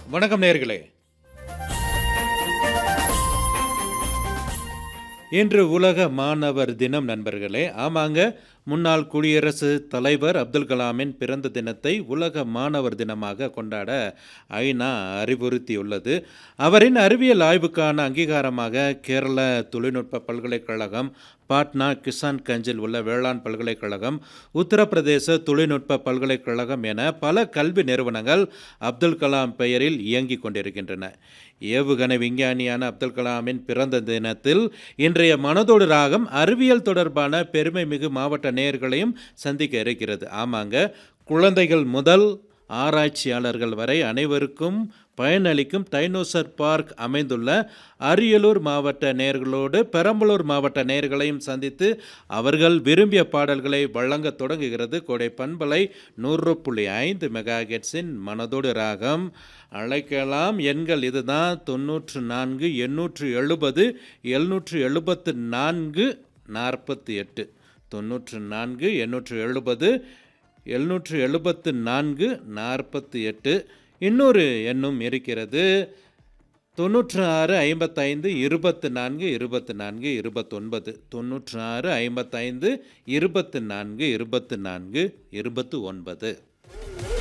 வணக்கம் நேர்களே இன்று உலக மாணவர் தினம் நண்பர்களே ஆமாங்க முன்னாள் குடியரசு தலைவர் அப்துல் கலாமின் பிறந்த தினத்தை உலக மாணவர் தினமாக கொண்டாட ஐநா அறிவுறுத்தியுள்ளது அவரின் அறிவியல் ஆய்வுக்கான அங்கீகாரமாக கேரள தொழில்நுட்ப பல்கலைக்கழகம் பாட்னா கிசான் கஞ்சில் உள்ள வேளாண் பல்கலைக்கழகம் உத்தரப்பிரதேச தொழில்நுட்ப பல்கலைக்கழகம் என பல கல்வி நிறுவனங்கள் அப்துல் கலாம் பெயரில் இயங்கிக் கொண்டிருக்கின்றன ஏவுகணை விஞ்ஞானியான அப்துல் கலாமின் பிறந்த தினத்தில் இன்றைய மனதோடு ராகம் அறிவியல் தொடர்பான பெருமை மிகு மாவட்ட நேயர்களையும் சந்திக்க இருக்கிறது ஆமாங்க குழந்தைகள் முதல் ஆராய்ச்சியாளர்கள் வரை அனைவருக்கும் பயனளிக்கும் டைனோசர் பார்க் அமைந்துள்ள அரியலூர் மாவட்ட நேர்களோடு பெரம்பலூர் மாவட்ட நேர்களையும் சந்தித்து அவர்கள் விரும்பிய பாடல்களை வழங்க தொடங்குகிறது கோடை பண்பலை நூறு புள்ளி ஐந்து மெகா ஹெட்ஸின் மனதோடு ராகம் அழைக்கலாம் எண்கள் இதுதான் தொண்ணூற்று நான்கு எண்ணூற்று எழுபது எழுநூற்று எழுபத்து நான்கு நாற்பத்தி எட்டு தொண்ணூற்று நான்கு எண்ணூற்று எழுபது எழுநூற்று எழுபத்து நான்கு நாற்பத்தி எட்டு இன்னொரு எண்ணும் இருக்கிறது தொண்ணூற்று ஆறு ஐம்பத்தைந்து இருபத்து நான்கு இருபத்து நான்கு இருபத்தொன்பது தொண்ணூற்று ஆறு ஐம்பத்தைந்து இருபத்து நான்கு இருபத்து நான்கு இருபத்து ஒன்பது